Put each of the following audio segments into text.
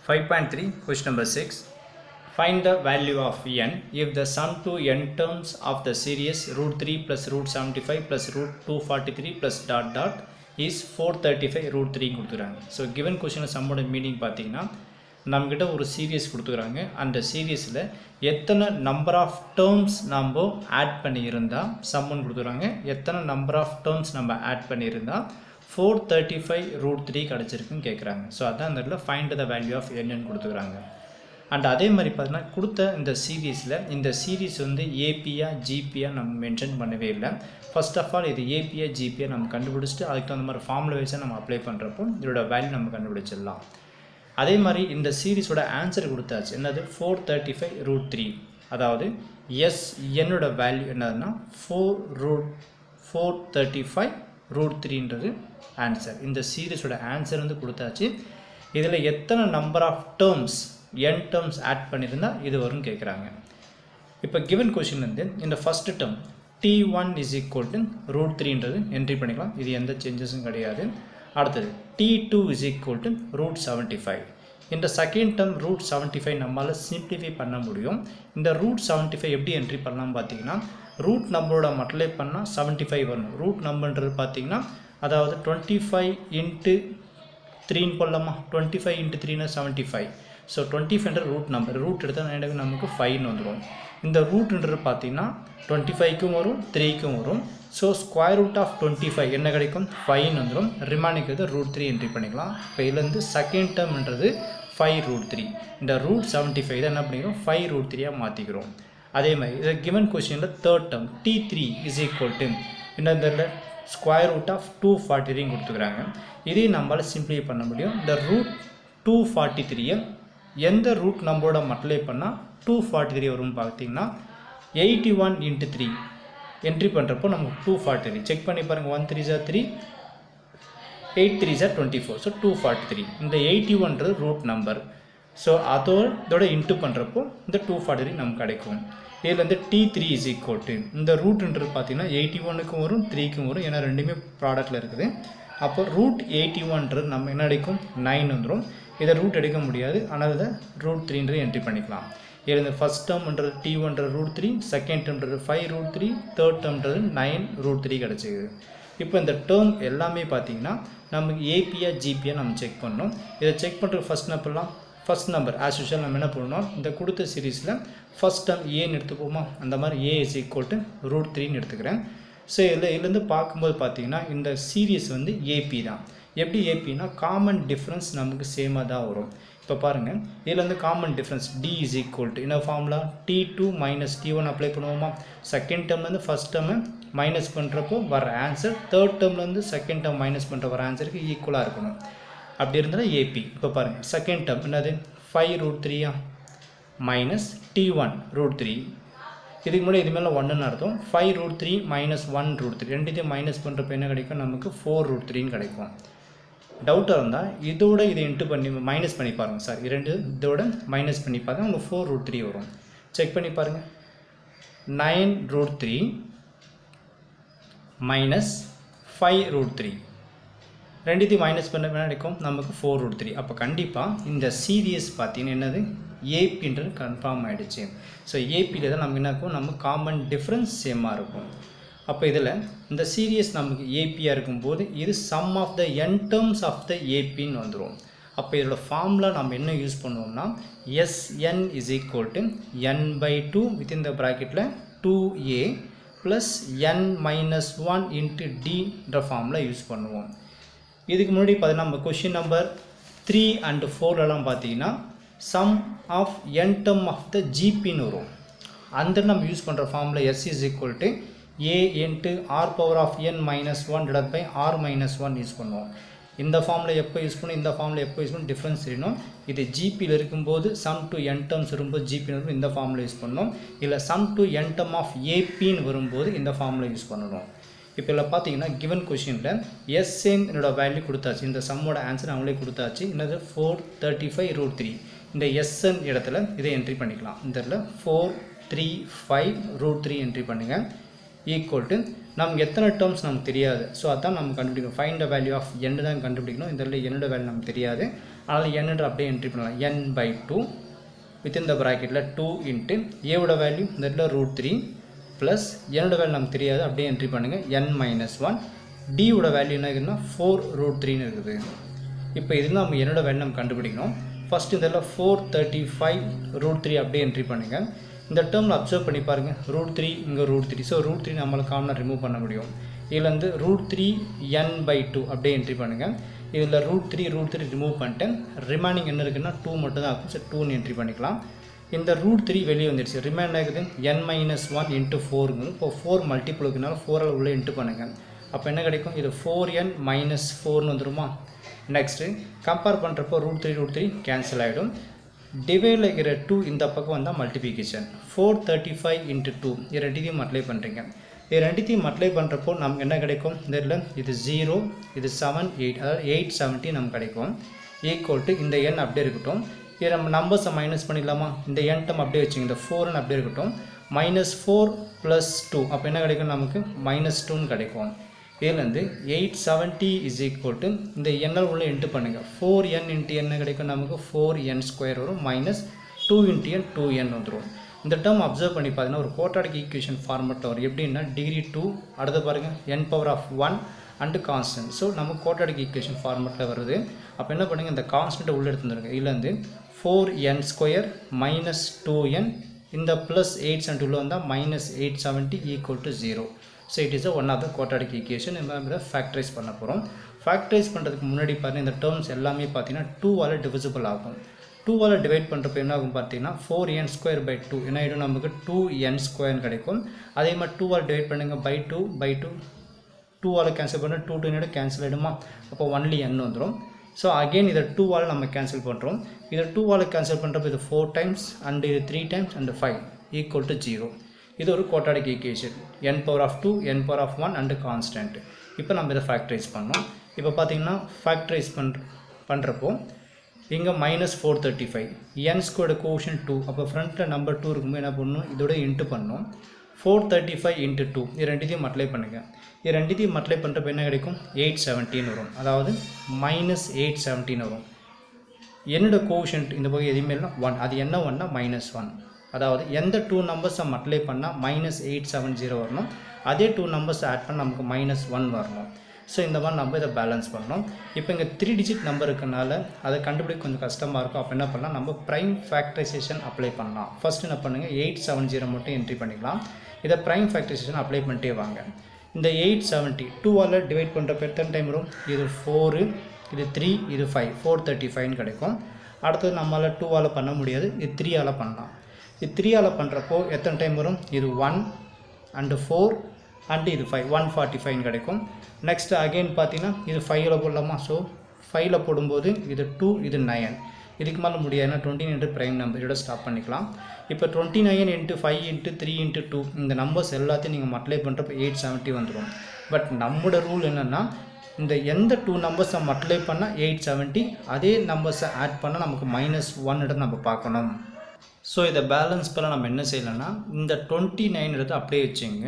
5.3 question number 6 find the value of n if the sum to n terms of the series root 3 plus root 75 plus root 243 plus dot dot is 435 root 3 கொடுத்துக்கிறாங்க so given question சம்மோட meaning பார்த்தீங்கன்னா நம்மக்கிட்ட ஒரு series கொடுத்துக்கிறாங்க அந்த சீரியஸில் எத்தனை number of terms நம்ம ஆட் பண்ணியிருந்தால் சம்மன் கொடுத்துக்கிறாங்க எத்தனை நம்பர் ஆஃப் டேர்ம்ஸ் நம்ம ஆட் பண்ணியிருந்தால் four thirty five root three கிடச்சிருக்குன்னு கேட்குறாங்க ஸோ அதான் அந்த இடத்துல ஃபைண்ட் த வேல்யூ ஆஃப் என்னன்னு கொடுத்துக்கிறாங்க அண்ட் அதே மாதிரி பார்த்தீங்கன்னா கொடுத்த இந்த சீரீஸில் இந்த சீரீஸ் வந்து ஏபியா ஜிபியா நம்ம மென்ஷன் பண்ணவே இல்லை ஃபர்ஸ்ட் ஆஃப் ஆல் இது ஏபியா ஜிபியா நம்ம கண்டுபிடிச்சிட்டு அதுக்கு தகுந்த மாதிரி ஃபார்முலா வைஸாக நம்ம அப்ளை பண்ணுறப்போ இதோட வேல்யூ நம்ம கண்டுபிடிச்சிடலாம் அதே மாதிரி இந்த சீரீஸோட ஆன்சர் கொடுத்தாச்சு என்னது four thirty five root three அதாவது எஸ் என்னோட வேல்யூ என்னதுன்னா four root four thirty five root த்ரீன்றது ஆன்சர் இந்த சீரீஸோட ஆன்சர் வந்து கொடுத்தாச்சு இதில் எத்தனை number of terms N terms add பண்ணியிருந்தால் இது வரும்னு கேட்குறாங்க இப்போ கிவன் கொஷின் வந்து இந்த first term T one is equal to root த்ரீன்றது என்ட்ரி பண்ணிக்கலாம் இது எந்த சேஞ்சஸும் கிடையாது அடுத்தது T two is equal to root seventy five இந்த second term root seventy five நம்மளால் சிம்பிளிஃபை பண்ண முடியும் இந்த ரூட் செவன்ட்டி ஃபைவ் எப்படி என்ட்ரி பண்ணலாம் பார்த்தீங்கன்னா ரூட் நம்பரோட மட்டலே பண்ணால் செவன்ட்டி ஃபைவ் வரணும் ரூட் நம்பர்ன்றது பார்த்தீங்கன்னா அதாவது டுவெண்ட்டி ஃபைவ் இன்ட்டு த்ரீன்னு போடலாமா டுவெண்ட்டி ஃபைவ் இன்ட்டு த்ரீனா செவன்ட்டி ஃபைவ் ஸோ டுவெண்ட்டி ஃபைவ்ன்ற ரூட் நம்பர் ரூட் எடுத்தால் எனக்கு நமக்கு ஃபைவ்னு வந்துடும் இந்த ரூட்ன்றது பார்த்தீங்கன்னா டுவெண்ட்டி ஃபைவ்க்கும் வரும் த்ரீக்கும் வரும் so square root of twenty five என்ன கிடைக்கும் ஃபைவ்னு வந்துடும் ரிமைனிங் வந்து ரூட் த்ரீ என்ட்ரி பண்ணிக்கலாம் இப்போ இதுலேருந்து செகண்ட் டேர்ம்ன்றது ஃபைவ் ரூட் த்ரீ இந்த ரூட் செவன்ட்டி ஃபைவ் தான் என்ன பண்ணிக்கிறோம் ஃபைவ் ரூட் த்ரீயாக மாற்றிக்கிறோம் அதே மாதிரி இதை கிவன் கொஸ்டினில் third term T three is equal to இந்த square root of two forty three கொடுத்துக்கிறாங்க இதையும் நம்மளால் சிம்பிளை பண்ண முடியும் இந்த ரூட் டூ ஃபார்ட்டி த்ரீயை எந்த ரூட் நம்பரோட மல்டிப்ளை பண்ணால் டூ ஃபார்ட்டி த்ரீ வரும்னு பார்த்தீங்கன்னா eighty one into three entry பண்ணுறப்போ நமக்கு டூ ஃபார்ட்டி த்ரீ செக் பண்ணி பாருங்கள் ஒன் த்ரீ ஜார் த்ரீ எயிட் த்ரீ ஜார் twenty four so two forty three இந்த எயிட்டி ஒன்றது ரூட் நம்பர் ஸோ அதோட இதோட இன்ட்டு பண்ணுறப்போ இந்த டூ ஃபார்ட்டி த்ரீ நமக்கு கிடைக்கும் இதில் வந்து T three is equal to இந்த ரூட்ன்றது பார்த்தீங்கன்னா எயிட்டி ஒனுக்கும் வரும் த்ரீக்கும் வரும் ஏன்னா ரெண்டுமே ப்ராடக்ட்டில் இருக்குது அப்போ ரூட் எயிட்டி ஒன்றது நம்ம என்ன கிடைக்கும் நைன் வந்துடும் இதை ரூட் எடுக்க முடியாது ஆனால் இதை ரூட் த்ரீன்றது என்ட்ரி பண்ணிக்கலாம் இதில் இந்த ஃபஸ்ட் டேர்ம்ன்றது டி ஒன்றது ரூட் த்ரீ செகண்ட் டேர்ம்ன்றது ஃபைவ் ரூட் த்ரீ தேர்ட் டேர்ம்ன்றது நைன் ரூட் த்ரீ கிடச்சிக்குது இப்போ இந்த டேர்ம் எல்லாமே பார்த்தீங்கன்னா நமக்கு ஏபியா ஜிபியா நம்ம செக் பண்ணோம் இதை செக் பண்ணுறது ஃபஸ்ட் நம்பர்லாம் ஃபஸ்ட் நம்பர் ஆஸ் யூஷுவல் நம்ம என்ன பண்ணணும் இந்த கொடுத்த சீரீஸில் ஃபஸ்ட் டேர்ம் ஏன்னு எடுத்துப்போமா அந்த மாதிரி A is equal to root த்ரீன்னு எடுத்துக்கிறேன் ஸோ இதில் இதுலேருந்து பார்க்கும்போது பார்த்தீங்கன்னா இந்த சீரீஸ் வந்து ஏபி தான் எப்படி ஏபினா காமன் டிஃப்ரென்ஸ் நமக்கு சேமாக தான் வரும் இப்போ பாருங்கள் இதில் வந்து common difference D is equal to என்ன formula T two minus T one apply பண்ணுவோமா செகண்ட் டேர்ம்லேருந்து ஃபஸ்ட் டேர்மை மைனஸ் பண்ணுறப்போ வர ஆன்சர் தேர்ட் டேர்ம்லேருந்து செகண்ட் டேர்ம் மைனஸ் பண்ணுற வர ஆன்சருக்கு ஈக்குவலாக இருக்கணும் அப்படி இருந்தால் ஏபி இப்போ பாருங்கள் செகண்ட் டேர்ம் என்னது ஃபைவ் ரூட் த்ரீயா minus T one root three இதுக்கு முன்னாடி இது மேலே ஒன்றுன்னு அர்த்தம் five root three minus one root three ரெண்டுத்தையும் மைனஸ் பண்ணுறப்ப என்ன கிடைக்கும் நமக்கு ஃபோர் ரூட் த்ரீன்னு கிடைக்கும் டவுட்டாக இருந்தால் இதோட இதை இன்ட்டு பண்ணி மைனஸ் பண்ணி பாருங்கள் சார் இரண்டு இதோட மைனஸ் பண்ணி பாருங்கள் உங்களுக்கு ஃபோர் ரூட் த்ரீ வரும் செக் பண்ணி பாருங்கள் nine root three minus five root three ரெண்டுத்தையும் மைனஸ் பண்ண கிடைக்கும் நமக்கு ஃபோர் ரூட் த்ரீ அப்போ கண்டிப்பாக இந்த சீரியஸ் பார்த்தீங்கன்னா என்னது ஏபின்றது கன்ஃபார்ம் ஆகிடுச்சு ஸோ ஏபியில் தான் நமக்கு என்ன இருக்கும் நம்ம காமன் டிஃப்ரென்ஸ் சேமாக இருக்கும் அப்போ இதில் இந்த சீரியஸ் நமக்கு ஏபியாக இருக்கும்போது இது sum of the N terms of the ஏபின்னு வந்துடும் அப்போ இதோட ஃபார்முலா நம்ம என்ன யூஸ் பண்ணுவோம்னா S N is equal to N by two within the ப்ராக்கெட்டில் two A plus N minus one into டின்ற ஃபார்முலா யூஸ் பண்ணுவோம் இதுக்கு முன்னாடி பார்த்தீங்கன்னா நம்ம கொஷின் நம்பர் த்ரீ அண்டு ஃபோர்லலாம் பார்த்தீங்கன்னா sum of N term of the ஜிபின்னு வரும் அந்த நம்ம யூஸ் பண்ணுற ஃபார்மில் S is equal to A into R power of N minus one divide by R minus one use பண்ணுவோம் இந்த ஃபார்மில் எப்போ யூஸ் பண்ணணும் இந்த ஃபார்மில் எப்போ யூஸ் பண்ணணும் டிஃப்ரென்ஸ் தெரியணும் இது ஜிபியில் இருக்கும்போது சம் டு என் டேர்ம்ஸ் வரும்போது ஜிபின்னு வரும்போது இந்த ஃபார்மில் யூஸ் பண்ணணும் இல்லை sum to N term of ஏபின்னு வரும்போது இந்த ஃபார்மில் யூஸ் பண்ணணும் இப்போ இதில் பார்த்தீங்கன்னா கிவன் கொஷினில் எஸ்என் என்னோட வேல்யூ கொடுத்தாச்சு இந்த சம்மோட ஆன்சர் அவங்களே கொடுத்தாச்சு என்னது four thirty five root three இந்த எஸ்என் இடத்துல இதை என்ட்ரி பண்ணிக்கலாம் இந்த இடத்துல four three five root three entry பண்ணுங்கள் ஈக்குவல் டு நமக்கு எத்தனை டேர்ம்ஸ் நமக்கு தெரியாது ஸோ அதான் நம்ம கண்டுபிடிக்கணும் find the value of N தான் கண்டுபிடிக்கணும் இதில் என்னோட வேல்யூ நமக்கு தெரியாது அதனால் என்னன்ற அப்படியே என்ட்ரி பண்ணலாம் N by two within the ப்ராக்கெட்டில் டூ இன்ட்டு ஏவோட வேல்யூ இந்த இடத்துல ரூட் த்ரீ ப்ளஸ் என்னோட வேல்யூ நமக்கு தெரியாது அப்படியே என்ட்ரி பண்ணுங்கள் என் மைனஸ் ஒன் டியோட வேல்யூ என்ன இருக்குதுன்னா ஃபோர் ரூட் த்ரீன்னு இருக்குது இப்போ இதில் நம்ம என்னோட வேல்யூ நம்ம கண்டுபிடிக்கணும் ஃபஸ்ட் இதில் four thirty five root three அப்படியே என்ட்ரி பண்ணுங்கள் இந்த டேர்மில் அப்சர்வ் பண்ணி பாருங்கள் ரூட் த்ரீ இங்கே root three so root three நம்மளுக்கு காமனாக ரிமூவ் பண்ண முடியும் இதில் வந்து root three n by two அப்படியே என்ட்ரி பண்ணுங்கள் இதில் root three root three remove பண்ணிட்டேன் ரிமைனிங் என்ன இருக்குன்னா டூ மட்டும் தான் இருக்கும் ஸோ டூன்னு என்ட்ரி பண்ணிக்கலாம் இந்த ரூட் த்ரீ வெளியே வந்துடுச்சு ரிமைண்ட் ஆகுது என் மைனஸ் ஒன் இன்ட்டு ஃபோருங்க இப்போ ஃபோர் மல்டிபிள் இருக்குனால ஃபோரால் உள்ளே இன்ட்டு பண்ணுங்கள் அப்போ என்ன கிடைக்கும் இது ஃபோர் என் மைனஸ் ஃபோர்னு வந்துருமா நெக்ஸ்ட்டு கம்பேர் பண்ணுறப்போ root three root three cancel ஆகிடும் டிவைடில் இருக்கிற டூ இந்த பக்கம் வந்தால் multiplication four thirty five into two இது ரெண்டுத்தையும் அப்ளை பண்ணுறீங்க இது ரெண்டுத்தையும் அப்ளை பண்ணுறப்போ நமக்கு என்ன கிடைக்கும் இதில் இது ஜீரோ இது செவன் எயிட் அதாவது எயிட் செவன்ட்டி நமக்கு கிடைக்கும் ஈக்குவல் டு இந்த எண் அப்படியே இருக்கட்டும் இது நம்ம நம்பர்ஸை மைனஸ் பண்ணிடலாமா இந்த என் டம் அப்படியே வச்சுங்க இந்த ஃபோர்னு அப்படியே இருக்கட்டும் மைனஸ் ஃபோர் ப்ளஸ் டூ அப்போ என்ன கிடைக்கும் நமக்கு மைனஸ் டூன்னு கிடைக்கும் இதுலேருந்து eight seventy is equal to இந்த எண்ணல் உள்ள இன்ட்டு பண்ணுங்கள் ஃபோர் என் இன்ட்டு என்ன கிடைக்கும் நமக்கு ஃபோர் என் ஸ்கொயர் வரும் minus two into n two n வந்துடும் இந்த டேர்ம் அப்சர்வ் பண்ணி பார்த்தீங்கன்னா ஒரு கோட்டாடிக் ஈக்குவேஷன் ஃபார்மெட்டில் வரும் எப்படின்னா டிகிரி டூ அடுத்து பாருங்கள் n power of one and constant so நம்ம கோட்டாடிக் ஈக்குவேஷன் ஃபார்மெட்டில் வருது அப்போ என்ன பண்ணுங்கள் இந்த கான்ஸ்டண்ட்டை உள்ளே எடுத்துருங்க இதுலேருந்து four n square minus two n இந்த ப்ளஸ் எயிட் செவன்ட்டி உள்ள வந்தால் minus eight seventy equal to zero so it is one of the quadratic equation நம்ம ஃபேக்டரைஸ் பண்ண போகிறோம் ஃபேக்டரைஸ் பண்ணுறதுக்கு முன்னாடி பாருங்கள் இந்த டேர்ம்ஸ் எல்லாமே பார்த்தீங்கன்னா டூவால் டிவிசிபிள் ஆகும் டூவால் டிவைட் பண்ணுறப்ப என்ன ஆகும் பார்த்தீங்கன்னா four n square by two என்ன ஆகிடும் நமக்கு டூ என் ஸ்கொயர்னு கிடைக்கும் அதே மாதிரி டூவால் டிவைட் பண்ணுங்கள் பை டூ பை டூ டூவால் கேன்சல் பண்ண டூ டூ கேன்சல் ஆகிடுமா அப்போ ஒன்லி என் வந்துடும் ஸோ அகெயின் இதை டூவால் நம்ம கேன்சல் பண்ணுறோம் இதை டூவால் கேன்சல் பண்ணுறப்ப இது ஃபோர் டைம்ஸ் அண்ட் இது three times and five equal to zero இது ஒரு quadratic equation n power of two n power of one and constant இப்போ நம்ம இதை ஃபேக்டரைஸ் பண்ணோம் இப்போ பார்த்தீங்கன்னா ஃபேக்டரைஸ் பண்ணுற பண்ணுறப்போ இங்கே minus four thirty five n ஸ்கோட கோஷன் டூ அப்போ ஃப்ரண்ட்டில் நம்பர் டூ இருக்கும்போது என்ன பண்ணணும் இதோட இன்ட்டு பண்ணணும் four thirty five into two இது ரெண்டுத்தையும் மல்டிப்ளை பண்ணுங்கள் இது ரெண்டுத்தையும் மல்டிப்ளை பண்ணுறப்ப என்ன கிடைக்கும் எயிட் செவன்டீன் வரும் அதாவது மைனஸ் எயிட் செவன்டீன் வரும் என்னோட கோஷன்ட் இந்த பக்கம் எதுவுமே இல்லை ஒன் அது என்ன ஒன்னா மைனஸ் ஒன் அதாவது எந்த டூ நம்பர்ஸை மல்டிப்ளை பண்ணால் மைனஸ் எயிட் செவன் ஜீரோ வரணும் அதே டூ நம்பர்ஸ் ஆட் பண்ண நமக்கு மைனஸ் ஒன் வரணும் ஸோ இந்த மாதிரி நம்ம இதை பேலன்ஸ் பண்ணணும் இப்போ இங்கே த்ரீ டிஜிட் நம்பர் இருக்கனால அதை கண்டுபிடிக்க கொஞ்சம் கஷ்டமாக இருக்கும் அப்போ என்ன பண்ணலாம் நம்ம ப்ரைம் ஃபேக்டரைசேஷன் அப்ளை பண்ணலாம் ஃபர்ஸ்ட் என்ன பண்ணுங்கள் எயிட் செவன் ஜீரோ மட்டும் என்ட்ரி பண்ணிக்கலாம் இதை ப்ரைம் ஃபேக்டரைசேஷன் அப்ளை பண்ணிட்டே வாங்க இந்த எயிட் செவன்ட்டி டூவால் டிவைட் பண்ணுறப்ப எத்தனை டைம் வரும் இது ஃபோரு இது த்ரீ இது ஃபைவ் ஃபோர் தேர்ட்டி ஃபைவ்னு கிடைக்கும் அடுத்தது நம்மளால் டூவால் பண்ண முடியாது இது த்ரீயால் பண்ணலாம் இது த்ரீயால் பண்ணுறப்போ எத்தனை டைம் வரும் இது ஒன் அண்டு ஃபோர் அண்டு இது ஃபைவ் ஒன் ஃபார்ட்டி ஃபைவ்னு கிடைக்கும் நெக்ஸ்ட் அகெயின் பார்த்தீங்கன்னா இது ஃபைவ்ல போடலாமா ஸோ ஃபைவ்ல போடும்போது இது டூ இது நயன் இதுக்கு மேலே முடியாதுன்னா டுவெண்ட்டி இன்ட்டு ப்ரைம் நம்பர் இதோட ஸ்டாப் பண்ணிக்கலாம் இப்போ twenty nine into five into three into two இந்த நம்பர்ஸ் எல்லாத்தையும் நீங்கள் மல்டிப்ளை பண்ணுறப்ப எயிட் செவன்ட்டி வந்துடும் பட் நம்மளோட ரூல் என்னென்னா இந்த எந்த டூ நம்பர்ஸை மல்டிப்ளை பண்ணால் எயிட் செவன்ட்டி அதே நம்பர்ஸை ஆட் பண்ணால் நமக்கு மைனஸ் ஒன் இடம் நம்ம பார்க்கணும் ஸோ இதை பேலன்ஸ் பண்ண நம்ம என்ன செய்யலைன்னா இந்த டுவெண்ட்டி நைன் எடுத்து அப்படியே வச்சுங்க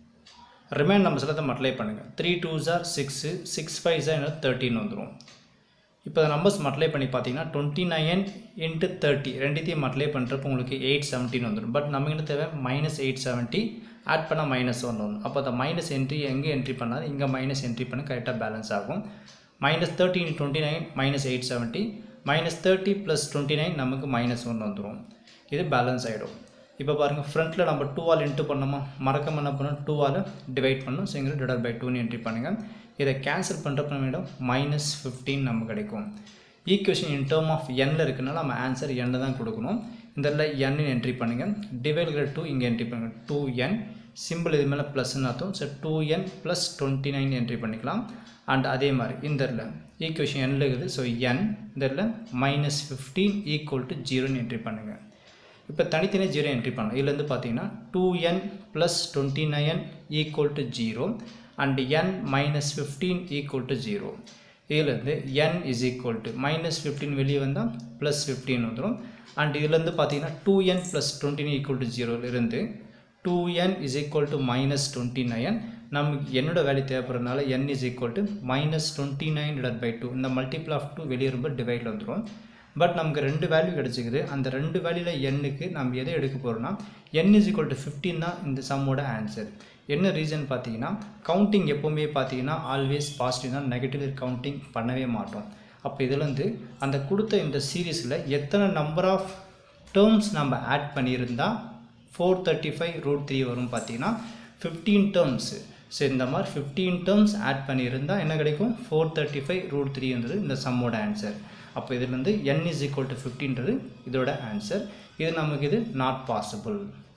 ரிமைன் நம்பர்ஸ் எல்லாத்தையும் மல்டிப்ளை பண்ணுங்கள் த்ரீ டூ ஜார் சிக்ஸு சிக்ஸ் ஃபைவ் ஜார் தேர்ட்டின் வந்துடும் இப்போ நம்பர்ஸ் மல்டிப்ளை பண்ணி பார்த்தீங்கன்னா டுவெண்ட்டி நைன் இன்ட்டு தேர்ட்டி ரெண்டுத்தையும் மல்டிப்ளை பண்ணுறப்போ உங்களுக்கு எயிட் செவன்ட்டின் வந்துடும் பட் நமக்கு என்ன தேவை மைனஸ் எயிட் செவன்ட்டி ஆட் பண்ணால் மைனஸ் ஒன் வரும் அப்போ அந்த மைனஸ் என்ட்ரி எங்கே என்ட்ரி பண்ணால் இங்கே மைனஸ் என்ட்ரி பண்ண கரெக்டாக பேலன்ஸ் ஆகும் minus thirty into twenty nine minus eight seventy minus thirty plus twenty nine நமக்கு மைனஸ் ஒன் வந்துடும் இது பேலன்ஸ் ஆகிடும் இப்போ பாருங்கள் ஃப்ரண்ட்டில் நம்ம டூவால் இன்ட்டு பண்ணோமா மறக்காம என்ன பண்ணோம் டூவால் டிவைட் பண்ணோம் ஸோ இங்கே டிவைட் பை டூன்னு என்ட்ரி பண்ணுங்கள் இதை கேன்சல் பண்ணுறப்ப நம்மிடம் மைனஸ் ஃபிஃப்டீன் நமக்கு கிடைக்கும் ஈக்குவேஷன் இன் டேர்ம் ஆஃப் எண்ணில் இருக்குனால நம்ம ஆன்சர் எண்ணில் தான் கொடுக்கணும் இந்த இடத்துல என்னு என்ட்ரி பண்ணுங்கள் டிவைட் டூ இங்கே என்ட்ரி பண்ணுங்கள் டூ என் சிம்பிள் இது மேலே ப்ளஸ்ன்னு அர்த்தம் so two n plus twenty nine entry பண்ணிக்கலாம் அண்ட் அதே மாதிரி இந்த இடத்துல ஈக்குவேஷன் எண்ணில் இருக்குது ஸோ என் இந்த இடத்துல மைனஸ் ஃபிஃப்டீன் ஈக்குவல் டு ஜீரோன்னு என்ட்ரி பண்ணுங்கள் இப்போ தனித்தனியாக ஜீரோ என்ட்ரி பண்ணலாம் இதுலேருந்து பார்த்தீங்கன்னா two n plus twenty nine equal to zero and n minus fifteen equal to zero இதுலேருந்து n is equal to minus fifteen வெளியே வந்தால் ப்ளஸ் ஃபிஃப்டீன் வந்துடும் அண்ட் இதுலேருந்து பார்த்தீங்கன்னா two n plus twenty equal to ஜீரோலேருந்து two n is equal to minus twenty nine நமக்கு என்னோட value தேவைப்படுறதுனால n is equal to minus twenty nine divide by two இந்த மல்டிபிள் ஆஃப் டூ வெளியே ரொம்ப டிவைடில் வந்துடும் பட் நமக்கு ரெண்டு வேல்யூ கிடச்சிக்குது அந்த ரெண்டு வேல்யூவில் எண்ணுக்கு நம்ம எதை எடுக்க போகிறோம்னா n is equal to fifteen தான் இந்த சம்மோட ஆன்சர் என்ன ரீசன் பார்த்தீங்கன்னா கவுண்டிங் எப்போவுமே பார்த்தீங்கன்னா ஆல்வேஸ் பாசிட்டிவ் தான் நெகட்டிவ் கவுண்டிங் பண்ணவே மாட்டோம் அப்போ இதில் வந்து அந்த கொடுத்த இந்த சீரீஸில் எத்தனை நம்பர் ஆஃப் டேர்ம்ஸ் நம்ம ஆட் பண்ணியிருந்தா four thirty five root three வரும் பார்த்தீங்கன்னா ஃபிஃப்டீன் டேர்ம்ஸு ஸோ இந்த மாதிரி ஃபிஃப்டீன் டேர்ம்ஸ் ஆட் பண்ணியிருந்தால் என்ன கிடைக்கும் ஃபோர் தேர்ட்டி ஃபைவ் ரூட் த்ரீன்றது இந்த சம்மோட ஆன்சர் அப்போ இதுலேருந்து என் இஸ் ஈக்குவல் டு ஃபிஃப்டின்றது இதோட ஆன்சர் இது நமக்கு இது நாட் பாசிபிள்